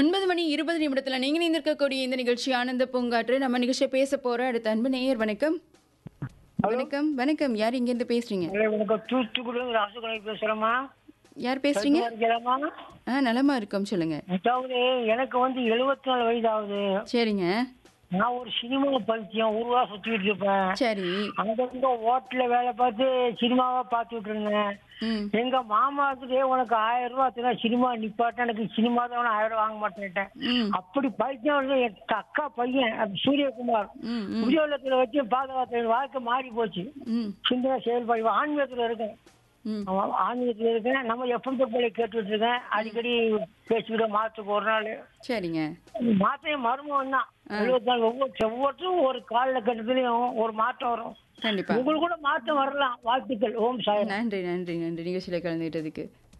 ஒன்பது மணி இருபது நிமிடத்துல நீங்க நிந்திருக்கக்கூடிய இந்த நிகழ்ச்சி ஆனந்த பூங்காற்று நம்ம நிகழ்ச்சியை பேச போற அடுத்த அன்பு நேயர் வணக்கம் வணக்கம் வணக்கம் யார் இங்க இருந்து பேசுறீங்க உனக்கு தூத்துக்குடி ராசுகுணை பேசுறேம்மா யார் பேசுறீங்க இருக்கலாமா ஆ நலமா இருக்கோம் சொல்லுங்க அதாவது எனக்கு வந்து எழுபத்தி நாலு வயது ஆகுது சரிங்க நான் ஒரு சினிமா பைத்தியம் ஊருவா சுத்திட்டு இருப்பேன் சரி அங்கங்க ஹோட்டல்ல வேலை பார்த்து சினிமாவா பார்த்துட்டு இருந்தேன் ம் எங்க மாமாத்துக்கே உனக்கு ஆயிரம் ரூபாய் ஆச்சுன்னா சினிமா நிப்பாட்ட எனக்கு சினிமா தான் ஆயிரம் ரூபாய் வாங்க மாட்டேன்ட்டேன் ம் அப்படி பைத்தியம் வந்து என் அக்கா பையன் அது சூரியகுமார் ம் ம் உத்தியோகத்துல வச்சு பாதுகாத்து வாழ்க்கை மாறி போச்சு ம் சிந்தனை செயல்பாடு ஆன்மீகத்துல இருக்கேன் ம் ஆமா, ஆன்மீகத்துல இருக்கேன் நம்ம எஃப்எம் போய் கேட்டுட்டு இருக்கேன் அடிக்கடி பேசிக்கிட்ட மாசத்துக்கு ஒரு நாள் சரிங்க மாத்தையும் மருமம் தான் எழுபத்தி நாலு ஒவ்வொரு ஒவ்வொருத்தரும் ஒரு கால கட்டத்துலயும் ஒரு மாற்றம் வரும் கண்டிப்பா உங்களுக்கு கூட மாற்றம் வரலாம் வாழ்த்துக்கள் ஓம் சாய் நன்றி நன்றி நன்றி நிகழ்ச்சியில கலந்துகிட்டதுக்கு